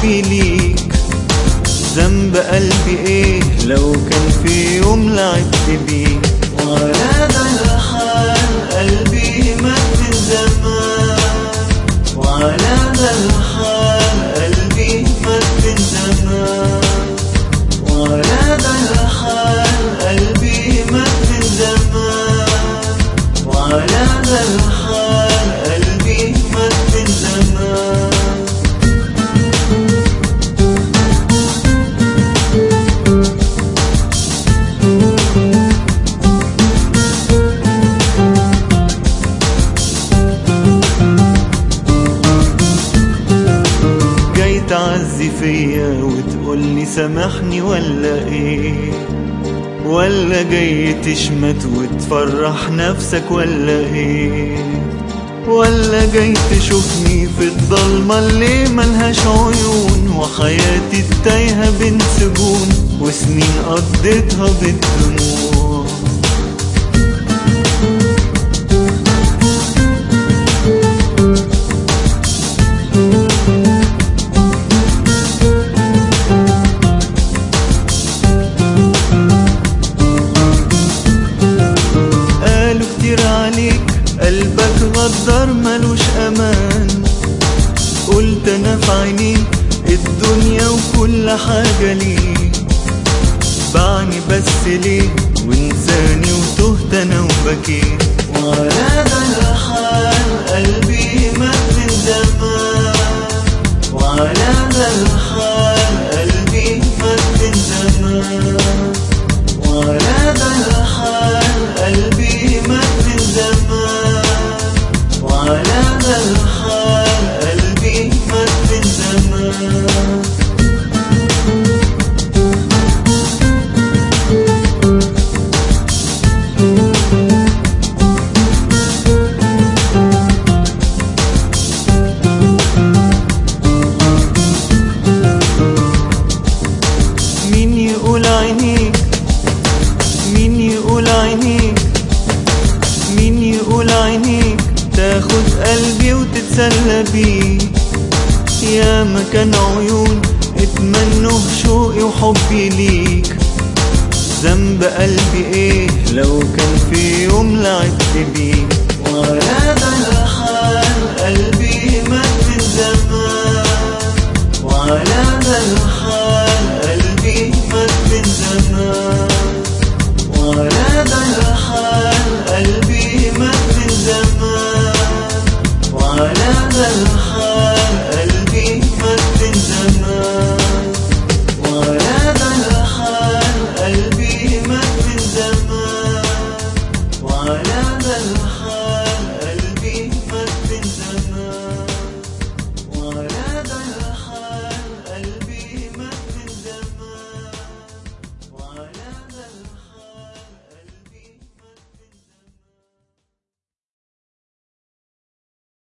وحبي ليك ذنب قلبي ايه لو كان في يوم لعبت بيه وعلى ده الحال قلبي مات من زمان وعلى ده الحال قلبي مات من زمان وعلى ده الحال قلبي مات من زمان وعلى ده الحال قلبي مات من زمان جاي تعزي فيا وتقولي سامحني ولا ايه ولا جاي تشمت وتفرح نفسك ولا ايه ولا جاي تشوفني في الضلمة اللي ملهاش عيون وحياتي التايهة بين سجون وسنين قضيتها بالدموع قالوا كتير عليك قلبك غدار ملوش امان قلت انا في عينيك الدنيا وكل حاجة ليك باعني بس ليه وانساني وتهت انا وبكيت وعلى ده الحال قلبي مات من زمان وعلى ده الحال قلبي مات من زمان وعلى ده الحال قلبي مات من زمان وعلى ده الحال قلبي مات من زمان مين يقول عينيك مين يقول عينيك مين يقول عينيك تاخد قلبي وتتسلى بيه يا مكان عيون اتمنوا شوقي وحبي ليك ذنب قلبي ايه لو كان في يوم لعبت بيه وعلى ده الحال قلبي مات من زمان وعلى ده الحال